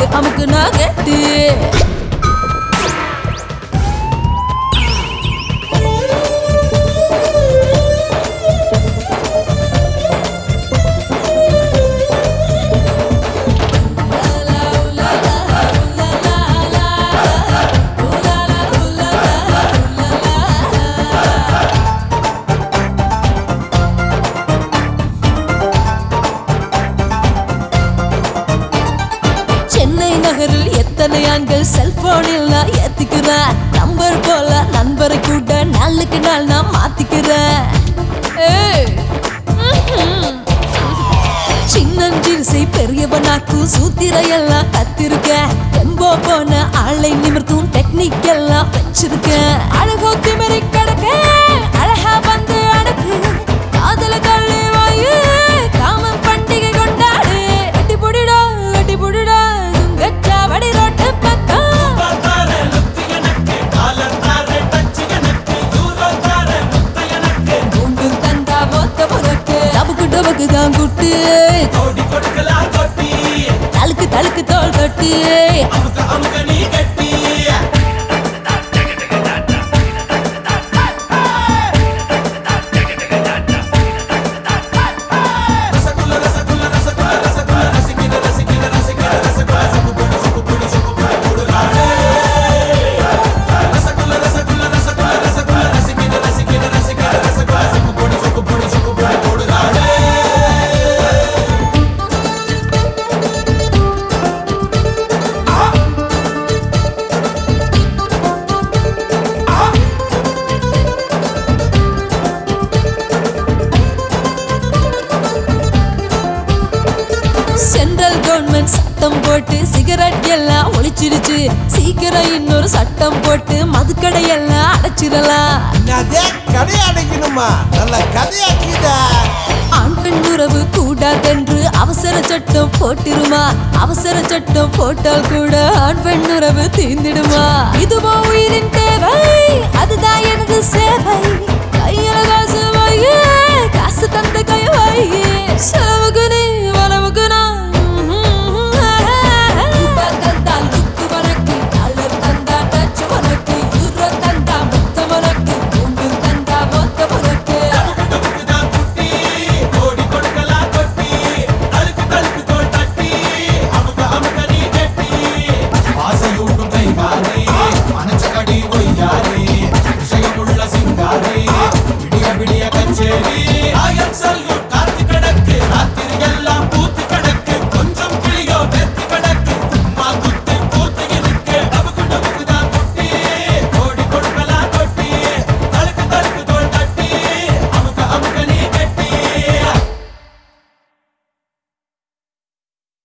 அமுக்கு நான் கேட்டு சென்னை நகரில் எத்தனை ஆண்கள் செல்போனில் நான் ஏத்திக்கிறேன் நம்பர் போல நண்பரை கூட நாளுக்கு நாள் நான் மாத்திக்கிறேன் ஏய், ம்ஹும். சின்னஞ்சிறுசை பெரியவனாக்கும் சூத்திர எல்லாம் கத்திருக்கேன் எம்போ போன ஆளை நிமிர்த்தும் டெக்னிக் எல்லாம் வச்சிருக்கேன் அழகோ திமிரி கிடக்க அழகா வந்து அடக்கு காதல தள்ளி வாயு காமன் பண்டிகை கொண்டாடு கட்டி புடிடா கட்டி புடிடா கச்சா வடி ரோட்டு பக்கம் உண்டும் தந்தா மொத்த புறக்கு டபுக்கு டபுக்கு தான் குட்டு தழுக்கு தழுக்கு தோல் கட்டு சென்ட்ரல் கவர்மெண்ட் சட்டம் போட்டு சிகரெட் எல்லாம் ஒழிச்சிருச்சு சீக்கிரம் இன்னொரு சட்டம் போட்டு மதுக்கடை எல்லாம் அடைச்சிடலாம் அதே கடை அடைக்கணுமா நல்ல கதையாக்கிட்ட ஆண் பெண் உறவு கூடாதென்று அவசர சட்டம் போட்டிருமா அவசர சட்டம் போட்டால் கூட ஆண் பெண் உறவு தீர்ந்திடுமா இது